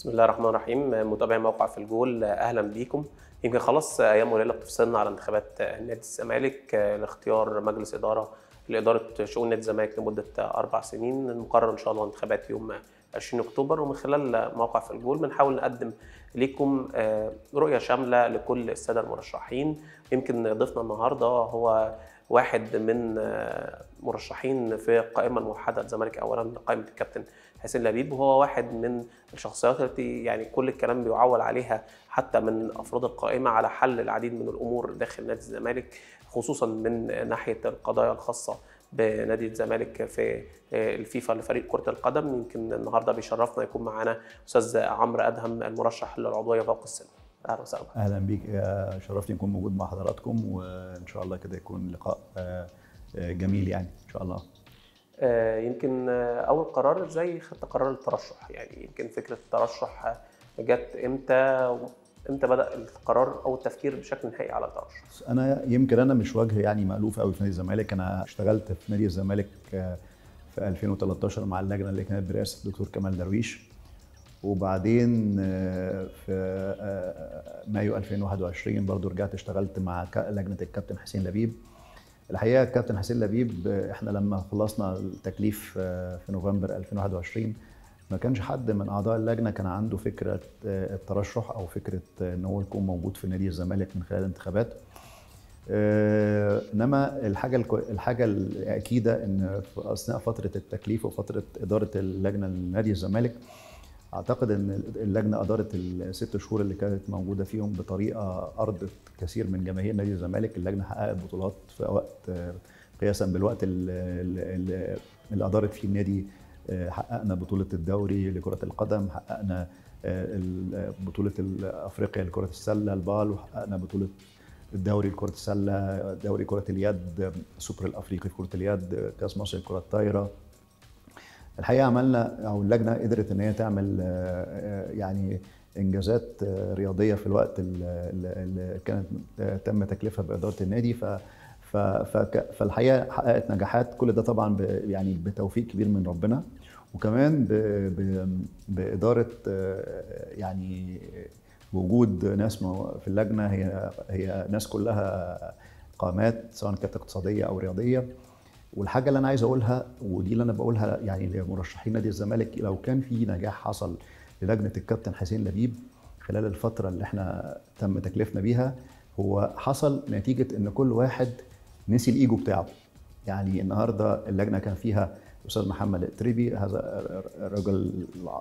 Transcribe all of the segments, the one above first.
بسم الله الرحمن الرحيم متابعي موقع في الجول اهلا بيكم يمكن خلاص ايام قليله بتفصلنا على انتخابات نادي الزمالك لاختيار مجلس اداره لاداره شؤون نادي الزمالك لمده اربع سنين المقرر ان شاء الله انتخابات يوم 20 اكتوبر ومن خلال موقع في الجول بنحاول نقدم لكم رؤيه شامله لكل الساده المرشحين يمكن ضيفنا النهارده هو واحد من مرشحين في القائمه الموحده الزمالك اولا قائمه الكابتن حسين لبيب وهو واحد من الشخصيات التي يعني كل الكلام بيعول عليها حتى من افراد القائمه على حل العديد من الامور داخل نادي الزمالك خصوصا من ناحيه القضايا الخاصه بنادي الزمالك في الفيفا لفريق كره القدم يمكن النهارده بيشرفنا يكون معانا استاذ عمرو ادهم المرشح للعضويه فوق السن اهلا وسهلا اهلا بيك شرفتني اكون موجود مع حضراتكم وان شاء الله كده يكون لقاء جميل يعني ان شاء الله يمكن اول قرار ازاي خدت قرار الترشح يعني يمكن فكره الترشح جت امتى امتى بدا القرار او التفكير بشكل نهائي على الترشح انا يمكن انا مش وجه يعني مالوف قوي في نادي الزمالك انا اشتغلت في نادي الزمالك في 2013 مع اللجنه اللي كانت برئاسه الدكتور كمال درويش وبعدين في مايو 2021 برضو رجعت اشتغلت مع لجنه الكابتن حسين لبيب الحقيقه الكابتن حسين لبيب احنا لما خلصنا التكليف في نوفمبر 2021 ما كانش حد من اعضاء اللجنه كان عنده فكره الترشح او فكره ان هو يكون موجود في نادي الزمالك من خلال الانتخابات انما الحاجه الحاجه الاكيده ان في اثناء فتره التكليف وفتره اداره اللجنه لنادي الزمالك اعتقد ان اللجنه ادارت الست شهور اللي كانت موجوده فيهم بطريقه ارضت كثير من جماهير نادي الزمالك اللجنه حققت بطولات في وقت قياسا بالوقت اللي ادارت فيه النادي حققنا بطوله الدوري لكره القدم حققنا بطوله افريقيا لكره السله البال وحققنا بطوله الدوري لكره السله دوري كره اليد السوبر الافريقي في كره اليد كاس مصر لكره الطايره الحقيقه عملنا او اللجنه قدرت ان هي تعمل يعني انجازات رياضيه في الوقت اللي كانت تم تكليفها باداره النادي ف فالحقيقه حققت نجاحات كل ده طبعا يعني بتوفيق كبير من ربنا وكمان ب ب باداره يعني وجود ناس في اللجنه هي هي ناس كلها قامات سواء كانت اقتصاديه او رياضيه والحاجه اللي انا عايز اقولها ودي اللي انا بقولها يعني لمرشحين نادي الزمالك لو كان في نجاح حصل للجنه الكابتن حسين لبيب خلال الفتره اللي احنا تم تكليفنا بيها هو حصل نتيجه ان كل واحد نسي الايجو بتاعه يعني النهارده اللجنه كان فيها الاستاذ محمد التريبي هذا الرجل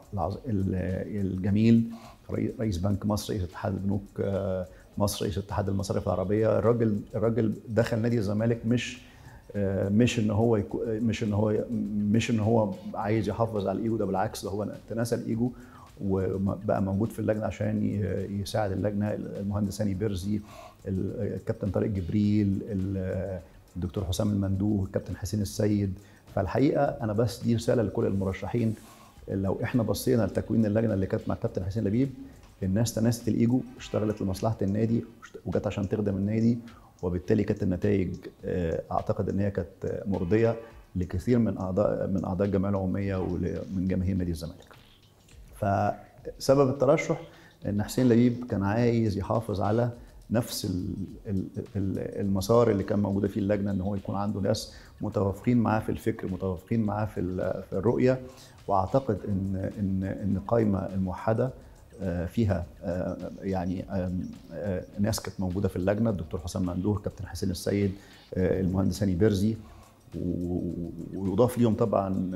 الجميل رئيس بنك مصر رئيس اتحاد البنوك مصر رئيس اتحاد المصارف العربيه الراجل الراجل دخل نادي الزمالك مش مش ان هو يكو مش ان هو مش ان هو عايز يحافظ على الايجو ده بالعكس ده هو تناسى الايجو وبقى موجود في اللجنه عشان يساعد اللجنه المهندس هاني بيرزي الكابتن طارق جبريل الدكتور حسام المندوه الكابتن حسين السيد فالحقيقه انا بس دي رساله لكل المرشحين لو احنا بصينا لتكوين اللجنه اللي كانت مع الكابتن حسين لبيب الناس تناست الايجو اشتغلت لمصلحه النادي وجت عشان تخدم النادي وبالتالي كانت النتائج اعتقد ان هي كانت مرضيه لكثير من اعضاء من اعضاء الجمعيه العموميه ومن جماهير نادي الزمالك. فسبب الترشح ان حسين لبيب كان عايز يحافظ على نفس المسار اللي كان موجوده فيه اللجنه ان هو يكون عنده ناس متوافقين معاه في الفكر متوافقين معاه في في الرؤيه واعتقد ان ان ان القائمه الموحده فيها يعني ناس كانت موجوده في اللجنه الدكتور حسام مندوه كابتن حسين السيد المهندس هاني بيرزي ويضاف ليهم طبعا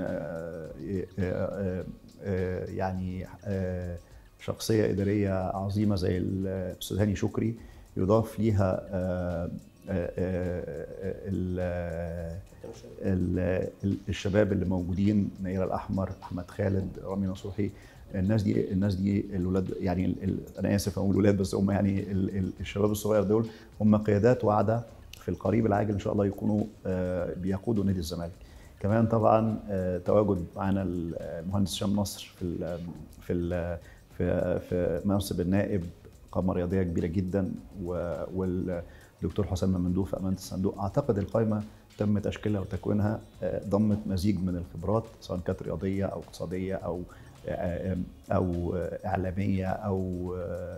يعني شخصيه اداريه عظيمه زي الاستاذ هاني شكري يضاف ليها الشباب اللي موجودين نيره الاحمر احمد خالد رامي نصوحي الناس دي الناس دي الولاد يعني ال ال انا اسف اقول ولاد بس هم يعني ال ال الشباب الصغير دول هم قيادات واعده في القريب العاجل ان شاء الله يكونوا بيقودوا نادي الزمالك. كمان طبعا تواجد معانا المهندس هشام نصر في ال في ال في في منصب النائب قامه رياضيه كبيره جدا والدكتور حسام ممدوح في امانه الصندوق اعتقد القائمه تم تشكيلها وتكوينها ضمت مزيج من الخبرات سواء كانت رياضيه او اقتصاديه او آه، او اعلاميه او آه،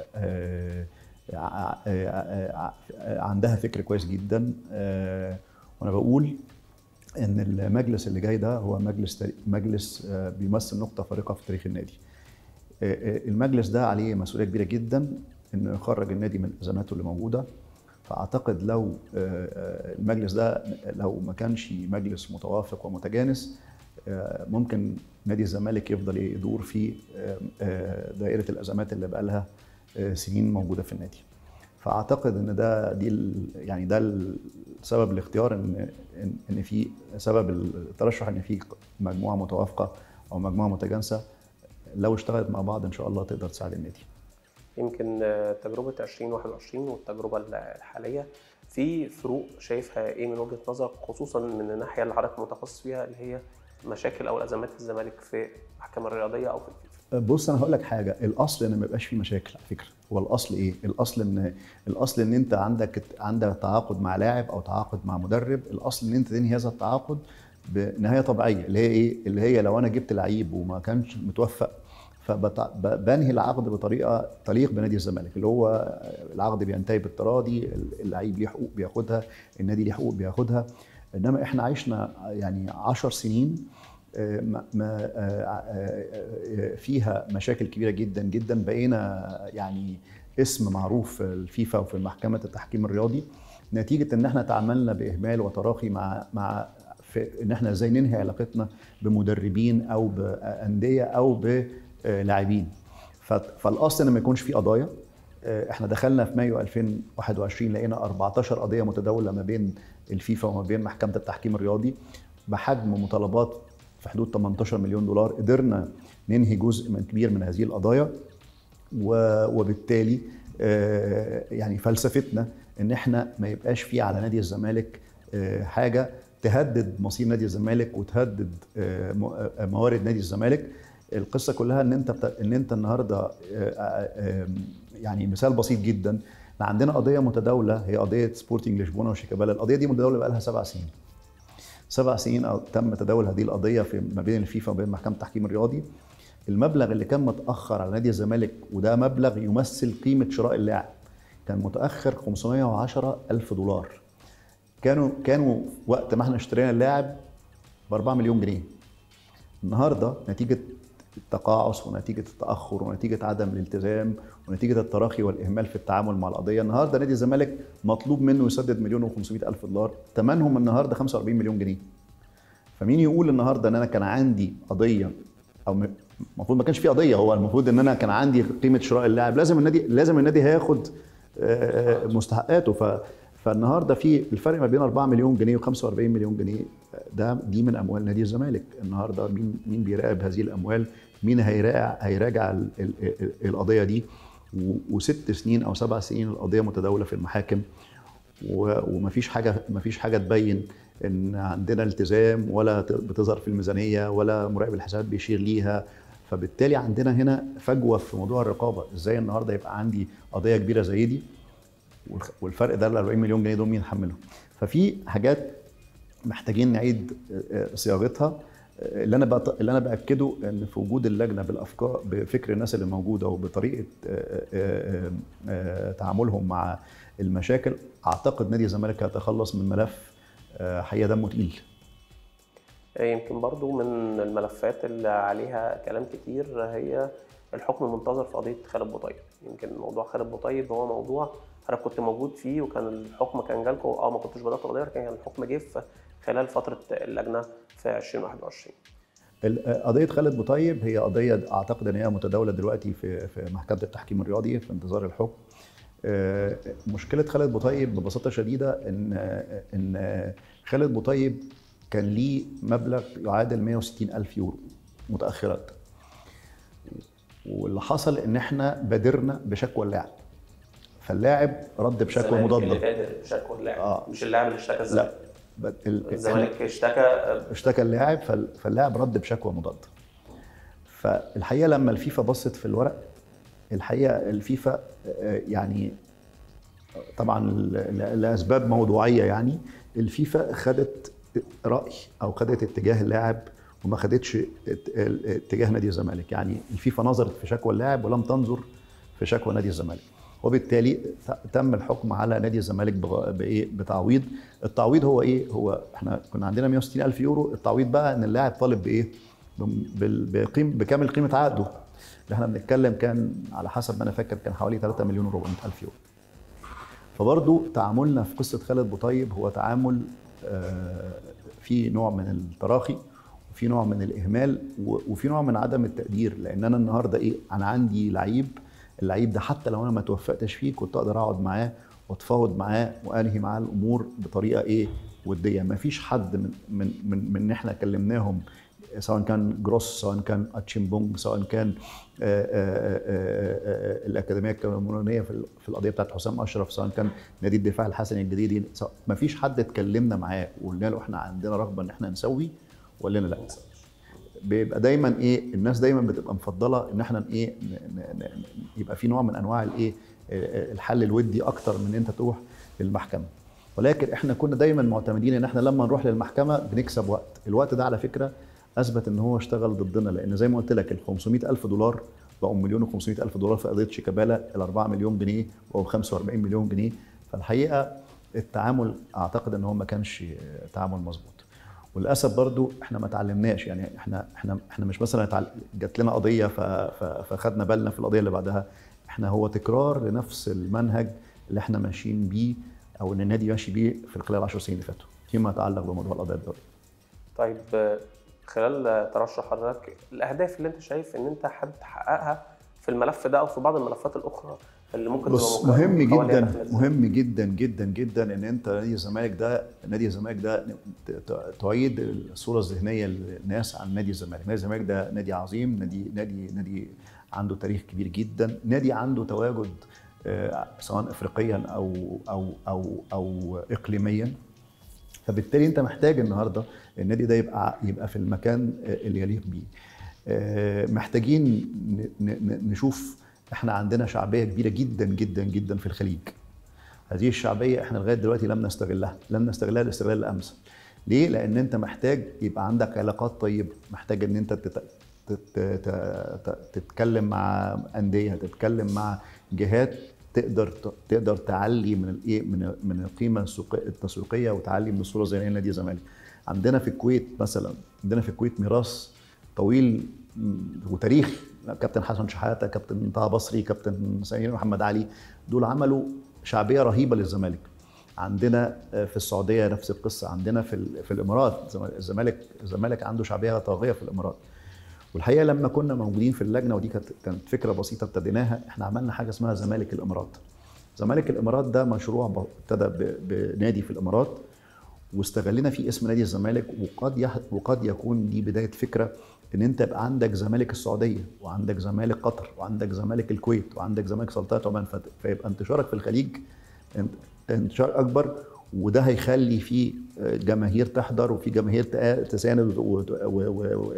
آه، آه، آه، آه، عندها فكر كويس جدا آه، وانا بقول ان المجلس اللي جاي ده هو مجلس مجلس آه، بيمثل نقطه فارقه في تاريخ النادي آه، آه، المجلس ده عليه مسؤوليه كبيره جدا انه يخرج النادي من ازماته اللي موجوده فاعتقد لو آه، آه، المجلس ده لو ما كانش مجلس متوافق ومتجانس آه، ممكن نادي الزمالك يفضل يدور في آه، آه، دائره الازمات اللي بقى لها سنين موجوده في النادي فاعتقد ان ده دي ال- يعني ده السبب الاختيار ان ان إن في سبب الترشح ان في مجموعه متوافقه او مجموعه متجانسه لو اشتغلت مع بعض ان شاء الله تقدر تساعد النادي يمكن آه، تجربة 2021 والتجربة الحالية في فروق شايفها ايه من وجهة نظرك خصوصا من الناحية اللي حضرتك متخصص فيها اللي هي مشاكل او الازمات الزمالك في المحكمة الرياضية او في الفيفا بص انا هقول لك حاجه الاصل ان ما يبقاش في مشاكل على فكره هو الاصل ايه الاصل ان الاصل ان انت عندك عندك تعاقد مع لاعب او تعاقد مع مدرب الاصل ان انت تنهي هذا التعاقد بنهايه طبيعيه اللي هي ايه اللي هي لو انا جبت لعيب وما كانش متوفق فبنهي العقد بطريقه تليق بنادي الزمالك اللي هو العقد بينتهي بالتراضي اللعيب ليه حقوق بياخدها النادي ليه حقوق بياخدها انما احنا عشنا يعني 10 سنين آه، ما ما- آه، آه، فيها مشاكل كبيره جدا جدا بقينا يعني اسم معروف في الفيفا وفي محكمه التحكيم الرياضي نتيجه ان احنا تعاملنا باهمال وتراخي مع مع في ان احنا ازاي ننهي علاقتنا بمدربين او بانديه او بلاعبين ف- فالاصل ان ما يكونش في قضايا آه، احنا دخلنا في مايو 2021 لقينا 14 قضيه متداوله ما بين الفيفا وما بين محكمه التحكيم الرياضي بحجم مطالبات في حدود 18 مليون دولار قدرنا ننهي جزء من كبير من هذه القضايا و- وبالتالي آه، يعني فلسفتنا ان احنا ما يبقاش في على نادي الزمالك آه، حاجه تهدد مصير نادي الزمالك وتهدد آه، م- آه، موارد نادي الزمالك القصه كلها ان انت بت... ان انت النهارده آه، آه، آم، يعني مثال بسيط جدا احنا عندنا قضيه متداوله هي قضيه سبورتنج لشبونه وشيكابالا القضيه دي متداوله بقى لها سبع سنين سبع سنين أو تم تداول هذه القضيه في ما بين الفيفا وبين محكمه التحكيم الرياضي المبلغ اللي كان متاخر على نادي الزمالك وده مبلغ يمثل قيمه شراء اللاعب كان متاخر 510 الف دولار كانوا كانوا وقت ما احنا اشترينا اللاعب ب 4 مليون جنيه النهارده نتيجه التقاعس ونتيجه التاخر ونتيجه عدم الالتزام ونتيجه التراخي والاهمال في التعامل مع القضيه النهارده نادي الزمالك مطلوب منه يسدد مليون و500 الف دولار ثمنهم النهارده 45 مليون جنيه فمين يقول النهارده ان انا كان عندي قضيه او م- المفروض ما كانش في قضيه هو المفروض ان انا كان عندي قيمه شراء اللاعب لازم النادي لازم النادي هياخد آه، مستحقاته ف فالنهارده في الفرق ما بين 4 مليون جنيه و45 مليون جنيه ده دي من اموال نادي الزمالك النهارده مين مين بيراقب هذه الاموال مين هيراجع هيراجع ال- ال- ال- القضيه دي و- وست سنين او سبع سنين القضيه متداوله في المحاكم و- ومفيش حاجه مفيش حاجه تبين ان عندنا التزام ولا ت- بتظهر في الميزانيه ولا مراقب الحسابات بيشير ليها فبالتالي عندنا هنا فجوه في موضوع الرقابه ازاي النهارده يبقى عندي قضيه كبيره زي دي والخ- والفرق ده ال 40 مليون جنيه دول مين يحملهم ففي حاجات محتاجين نعيد آه، صياغتها آه، اللي انا بط... اللي انا باكده ان في وجود اللجنه بالافكار بفكر الناس اللي موجوده وبطريقه آه، آه، آه، تعاملهم مع المشاكل اعتقد نادي الزمالك هيتخلص من ملف آه، حقيقه دمه تقيل يمكن برضو من الملفات اللي عليها كلام كتير هي الحكم المنتظر في قضية خالد بوطيب يمكن موضوع خالد بوطيب هو موضوع أنا كنت موجود فيه وكان الحكم كان جالكم أه ما كنتش بدأت القضية لكن كان الحكم جه في خلال فترة اللجنة في 2021 ال- قضية خالد بوطيب هي قضية أعتقد إن هي متداولة دلوقتي في في محكمة التحكيم الرياضي في انتظار الحكم. آه، مشكلة خالد بوطيب ببساطة شديدة إن إن خالد بوطيب كان ليه مبلغ يعادل 160 ألف يورو متأخرات. واللي حصل إن إحنا بادرنا بشكوى اللاعب. فاللاعب رد بشكوى الزمالك مضادة. اللي بادر بشكوى اللاعب آه. مش اللاعب اللي اشتكى لا الزمالك ب- ال- الزمالك اشتكى اشتكى اللاعب فال- فاللاعب رد بشكوى مضاده فالحقيقه لما الفيفا بصت في الورق الحقيقه الفيفا آه، يعني طبعا ل- ل- لاسباب موضوعيه يعني الفيفا خدت راي او خدت اتجاه اللاعب وما خدتش ات- ال- اتجاه نادي الزمالك يعني الفيفا نظرت في شكوى اللاعب ولم تنظر في شكوى نادي الزمالك وبالتالي ت- تم الحكم على نادي الزمالك بغ- بايه بتعويض التعويض هو ايه هو احنا كنا عندنا 160 الف يورو التعويض بقى ان اللاعب طالب بايه بم- بال- بقيم بكامل قيمه عقده اللي احنا بنتكلم كان على حسب ما انا فاكر كان حوالي 3 مليون و400 الف يورو فبرضو تعاملنا في قصه خالد بوطيب هو تعامل آه، في نوع من التراخي وفي نوع من الاهمال و- وفي نوع من عدم التقدير لان انا النهارده ايه انا عندي لعيب اللعيب ده حتى لو انا ما توفقتش فيه كنت اقدر اقعد معاه واتفاوض معاه وانهي معاه الامور بطريقه ايه وديه ما فيش حد من من من, من ان احنا كلمناهم سواء كان جروس سواء كان اتشيمبونج سواء كان آه، آه، آه، آه، الاكاديميه الكاميرونيه في ال- في القضيه بتاعت حسام اشرف سواء كان نادي الدفاع الحسني الجديد ما فيش حد اتكلمنا معاه وقلنا له احنا عندنا رغبه ان احنا نسوي وقال لنا لا بيبقى دايما ايه الناس دايما بتبقى مفضله ان احنا ايه ن- ن- ن- يبقى في نوع من انواع الايه الحل الودي اكتر من ان انت تروح للمحكمه ولكن احنا كنا دايما معتمدين ان احنا لما نروح للمحكمه بنكسب وقت الوقت ده على فكره اثبت ان هو اشتغل ضدنا لان زي ما قلت لك ال 500 الف دولار بقوا مليون و500 الف دولار في قضيه شيكابالا ال 4 مليون جنيه بقوا 45 مليون جنيه فالحقيقه التعامل اعتقد ان هو ما كانش تعامل مظبوط وللاسف برضو احنا ما اتعلمناش يعني احنا احنا احنا مش مثلا اتعل- جات لنا قضيه ف- ف- فخدنا بالنا في القضيه اللي بعدها احنا هو تكرار لنفس المنهج اللي احنا ماشيين بيه او ان النادي ماشي بيه في خلال 10 سنين اللي فاتوا فيما يتعلق بموضوع القضايا الدوليه طيب آه، خلال آه، ترشح حضرتك الاهداف اللي انت شايف ان انت حابب تحققها في الملف ده او في بعض الملفات الاخرى اللي ممكن بص تبقى مهم مقوية جدا داخل الزمالك؟ مهم جدا جدا جدا ان انت نادي الزمالك ده نادي الزمالك ده ت- ت- تعيد الصوره الذهنيه للناس عن نادي الزمالك، نادي الزمالك ده نادي عظيم، نادي نادي نادي عنده تاريخ كبير جدا، نادي عنده تواجد آه، سواء افريقيا او او او او اقليميا فبالتالي انت محتاج النهارده النادي ده يبقى يبقى في المكان اللي يليق بيه. آه، محتاجين ن- ن- نشوف احنا عندنا شعبيه كبيره جدا جدا جدا في الخليج. هذه الشعبيه احنا لغايه دلوقتي لم نستغلها، لم نستغلها الاستغلال الامثل. ليه؟ لان انت محتاج يبقى عندك علاقات طيبه، محتاج ان انت تت... تت... تت... تتكلم مع انديه، تتكلم مع جهات تقدر تقدر تعلي من الايه من من القيمه السوق- التسويقيه وتعلي من الصوره زي نادي الزمالك. عندنا في الكويت مثلا عندنا في الكويت ميراث طويل م- وتاريخ كابتن حسن شحاته كابتن طه بصري كابتن سمير محمد علي دول عملوا شعبيه رهيبه للزمالك عندنا في السعوديه نفس القصه عندنا في ال- في الامارات الزمالك الزمالك عنده شعبيه طاغيه في الامارات والحقيقه لما كنا موجودين في اللجنه ودي كانت كانت فكره بسيطه ابتديناها احنا عملنا حاجه اسمها زمالك الامارات زمالك الامارات ده مشروع ب- ابتدى ب- بنادي في الامارات واستغلنا فيه اسم نادي الزمالك وقد يح... وقد يكون دي بدايه فكره ان انت يبقى عندك زمالك السعوديه وعندك زمالك قطر وعندك زمالك الكويت وعندك زمالك سلطنه عمان فت- فيبقى انتشارك في الخليج انت- انتشار اكبر وده هيخلي فيه جماهير تحضر وفي جماهير تقا- تساند و- و- و- و-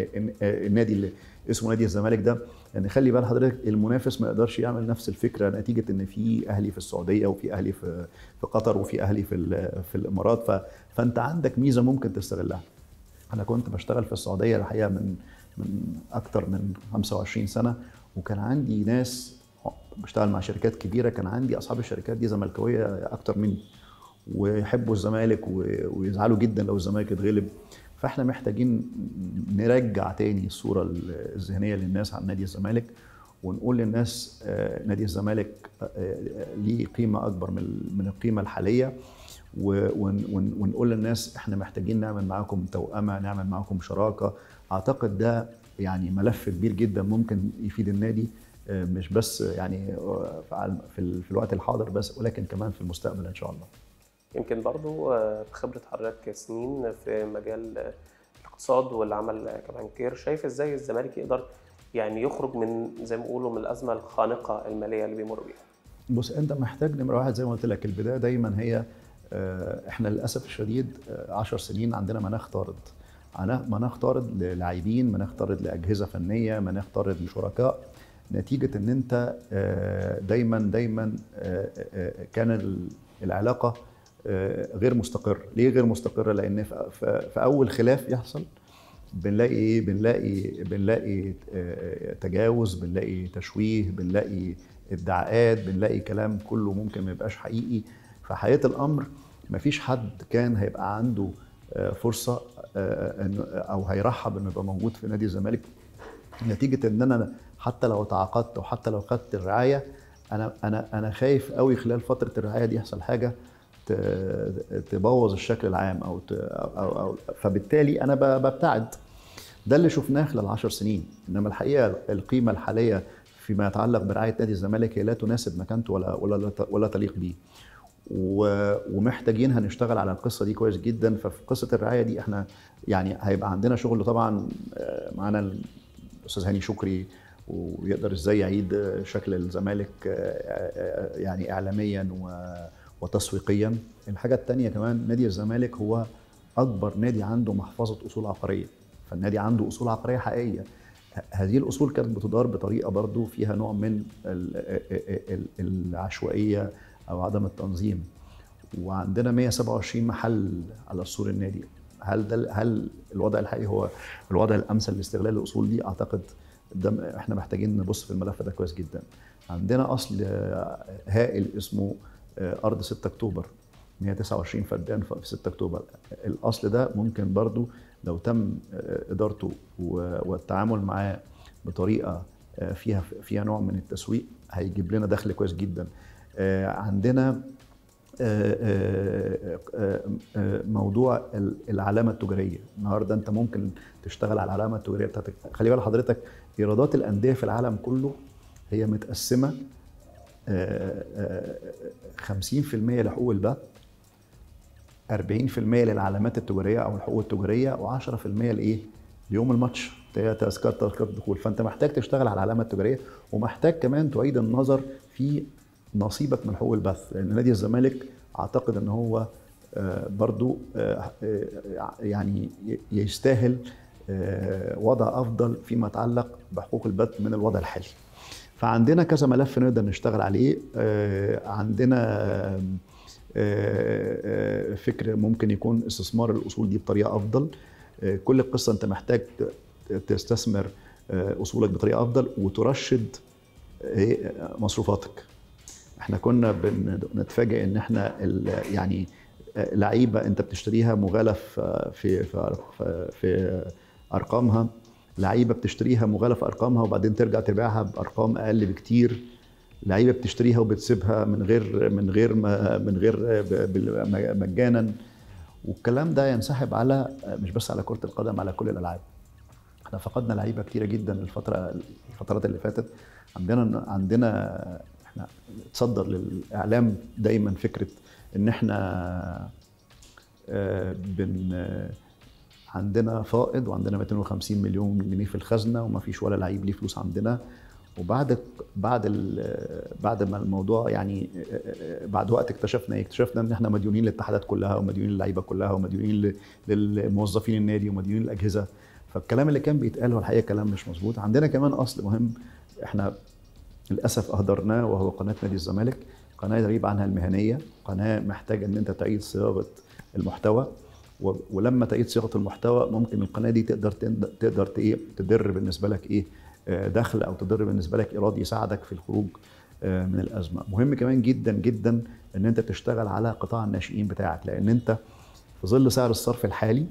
النادي اللي اسمه نادي الزمالك ده يعني خلي بال حضرتك المنافس ما يقدرش يعمل نفس الفكره نتيجه ان في اهلي في السعوديه وفي اهلي في في قطر وفي اهلي في ال- في الامارات ف فانت عندك ميزه ممكن تستغلها انا كنت بشتغل في السعوديه الحقيقه من من اكتر من 25 سنه وكان عندي ناس بشتغل مع شركات كبيره كان عندي اصحاب الشركات دي زملكاويه اكتر مني ويحبوا الزمالك و- ويزعلوا جدا لو الزمالك اتغلب فاحنا محتاجين نرجع تاني الصوره الذهنيه للناس عن نادي الزمالك ونقول للناس آه، نادي الزمالك آه، آه، ليه قيمه اكبر من من القيمه الحاليه و- ون- ون- ونقول للناس احنا محتاجين نعمل معاكم توأمة نعمل معاكم شراكة اعتقد ده يعني ملف كبير جدا ممكن يفيد النادي آه، مش بس يعني آه، في الع- في ال- في الوقت الحاضر بس ولكن كمان في المستقبل ان شاء الله يمكن برضو آه، بخبرة حضرتك سنين في مجال آه، الاقتصاد والعمل آه، كبنكير شايف ازاي الزمالك يقدر يعني يخرج من زي ما بيقولوا من الأزمة الخانقة المالية اللي بيمر بيها بص انت محتاج نمره واحد زي ما قلت لك البدايه دايما هي آه، احنا للاسف الشديد 10 سنين عندنا مناخ طارد عنا- مناخ طارد للاعبين مناخ طارد لاجهزه فنيه مناخ طارد لشركاء نتيجه ان انت آه، دايما دايما آه، آه، كان ال- العلاقه آه، غير مستقره ليه غير مستقره لان في- في في اول خلاف يحصل بنلاقي ايه بنلاقي بنلاقي آه، تجاوز بنلاقي تشويه بنلاقي ادعاءات بنلاقي كلام كله ممكن ما يبقاش حقيقي فحقيقه الامر مفيش حد كان هيبقى عنده آه، فرصه آه، انه او هيرحب انه يبقى موجود في نادي الزمالك نتيجه ان انا حتى لو تعاقدت وحتى لو خدت الرعايه انا انا انا خايف قوي خلال فتره الرعايه دي يحصل حاجه ت- تبوظ الشكل العام او ت- او, أو فبالتالي انا ب- ببتعد ده اللي شفناه خلال 10 سنين انما الحقيقه القيمه الحاليه فيما يتعلق برعايه نادي الزمالك هي لا تناسب مكانته ولا ولا ولا تليق بيه و- ومحتاجين هنشتغل على القصه دي كويس جدا ففي قصه الرعايه دي احنا يعني هيبقى عندنا شغل طبعا آه، معانا الاستاذ هاني شكري ويقدر ازاي يعيد آه، شكل الزمالك آه، آه، يعني اعلاميا و- وتسويقيا الحاجه الثانيه كمان نادي الزمالك هو اكبر نادي عنده محفظه اصول عقاريه فالنادي عنده اصول عقاريه حقيقيه ه- هذه الاصول كانت بتدار بطريقه برضو فيها نوع من ال- ال- ال- العشوائيه او عدم التنظيم وعندنا 127 محل على سور النادي هل ده هل الوضع الحقيقي هو الوضع الامثل لاستغلال الاصول دي اعتقد ده احنا محتاجين نبص في الملف ده كويس جدا عندنا اصل آه، هائل اسمه آه، ارض 6 اكتوبر 129 فدان في 6 اكتوبر الاصل ده ممكن برضو لو تم آه، ادارته و- والتعامل معاه بطريقه آه، فيها فيها نوع من التسويق هيجيب لنا دخل كويس جدا آه، عندنا آه، آه، آه، آه، موضوع ال- العلامه التجاريه النهارده انت ممكن تشتغل على العلامه التجاريه بتاعتك خلي بال حضرتك ايرادات الانديه في العالم كله هي متقسمه آه، آه، 50% لحقوق البث 40% للعلامات التجاريه او الحقوق التجاريه و10% لايه؟ ليوم الماتش هي تذكره تذكره الدخول فانت محتاج تشتغل على العلامه التجاريه ومحتاج كمان تعيد النظر في نصيبك من حقوق البث لان نادي الزمالك اعتقد ان هو آه، برضو آه، آه، يعني ي- يستاهل آه، وضع افضل فيما يتعلق بحقوق البث من الوضع الحالي فعندنا كذا ملف نقدر نشتغل عليه آه، عندنا آه، آه، فكر ممكن يكون استثمار الاصول دي بطريقه افضل آه، كل القصه انت محتاج ت- تستثمر آه، اصولك بطريقه افضل وترشد آه، مصروفاتك احنا كنا بنتفاجئ ان احنا ال- يعني آه، لعيبه انت بتشتريها مغالف آه، في في في- في ارقامها لعيبه بتشتريها مغالف في ارقامها وبعدين ترجع تبيعها بارقام اقل بكتير لعيبه بتشتريها وبتسيبها من غير من غير ما من غير ب- بال- مجانا والكلام ده ينسحب على مش بس على كره القدم على كل الالعاب احنا فقدنا لعيبه كتيره جدا الفتره الفترات اللي فاتت عندنا عندنا احنا تصدر للاعلام دايما فكره ان احنا آه، بن آه، عندنا فائض وعندنا 250 مليون جنيه في الخزنه وما فيش ولا لعيب ليه فلوس عندنا وبعد بعد ال- بعد ما الموضوع يعني بعد وقت اكتشفنا ايه؟ اكتشفنا ان احنا مديونين للاتحادات كلها ومديونين للعيبه كلها ومديونين ل- للموظفين النادي ومديونين للاجهزه فالكلام اللي كان بيتقال هو الحقيقه كلام مش مظبوط عندنا كمان اصل مهم احنا للاسف اهدرناه وهو قناه نادي الزمالك قناه يغيب عنها المهنيه قناه محتاجه ان انت تعيد صياغه المحتوى و- ولما تعيد صياغه المحتوى ممكن القناه دي تقدر تقدر تقدر ت- ايه تدر بالنسبه لك ايه آه، دخل او تدر بالنسبه لك ايراد يساعدك في الخروج آه، من الازمه مهم كمان جدا جدا ان انت تشتغل على قطاع الناشئين بتاعك لان انت في ظل سعر الصرف الحالي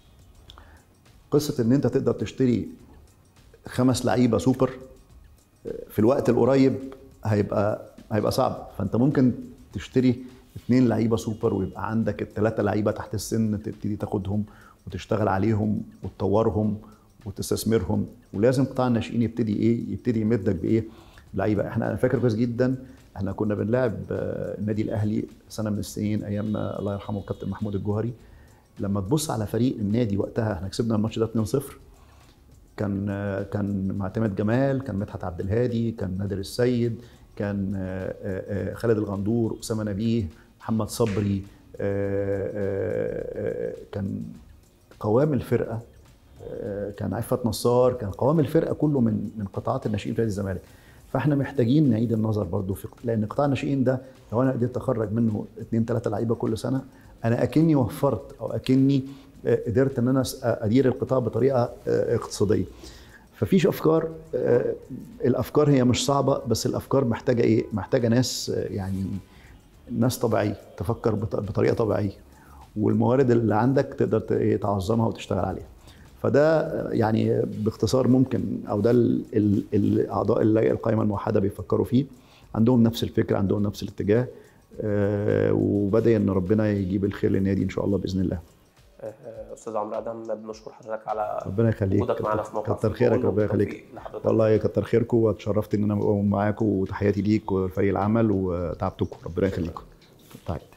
قصه ان انت تقدر تشتري خمس لعيبه سوبر في الوقت القريب هيبقى هيبقى صعب فانت ممكن تشتري اثنين لعيبه سوبر ويبقى عندك الثلاثه لعيبه تحت السن تبتدي تاخدهم وتشتغل عليهم وتطورهم وتستثمرهم ولازم قطاع الناشئين يبتدي ايه يبتدي يمدك بايه لعيبه احنا انا فاكر كويس جدا احنا كنا بنلعب آه، النادي الاهلي سنه من السنين ايام آه، الله يرحمه الكابتن محمود الجوهري لما تبص على فريق النادي وقتها احنا كسبنا الماتش ده 2-0 كان كان معتمد جمال كان مدحت عبد الهادي كان نادر السيد كان آه، آه، آه، خالد الغندور اسامه نبيه محمد صبري آه، آه، آه، كان قوام الفرقه آه، كان عفت نصار كان قوام الفرقه كله من من قطاعات الناشئين في نادي الزمالك فاحنا محتاجين نعيد النظر برضو في لان قطاع الناشئين ده لو انا قدرت اخرج منه اثنين ثلاثه لعيبه كل سنه انا اكني وفرت او اكني قدرت ان انا ادير القطاع بطريقه اقتصاديه ففيش افكار الافكار هي مش صعبه بس الافكار محتاجه ايه محتاجه ناس يعني ناس طبيعيه تفكر بطريقه طبيعيه والموارد اللي عندك تقدر تعظمها وتشتغل عليها فده يعني باختصار ممكن او ده الاعضاء القائمه الموحده بيفكروا فيه عندهم نفس الفكره عندهم نفس الاتجاه وبدا ان ربنا يجيب الخير للنادي ان شاء الله باذن الله استاذ عمرو ادم بنشكر حضرتك على ربنا يخليك وجودك معانا في موقع كتر خيرك ربنا يخليك والله كتر خيركم واتشرفت ان انا معاكم وتحياتي ليك وفريق العمل وتعبتكم ربنا يخليكم طيب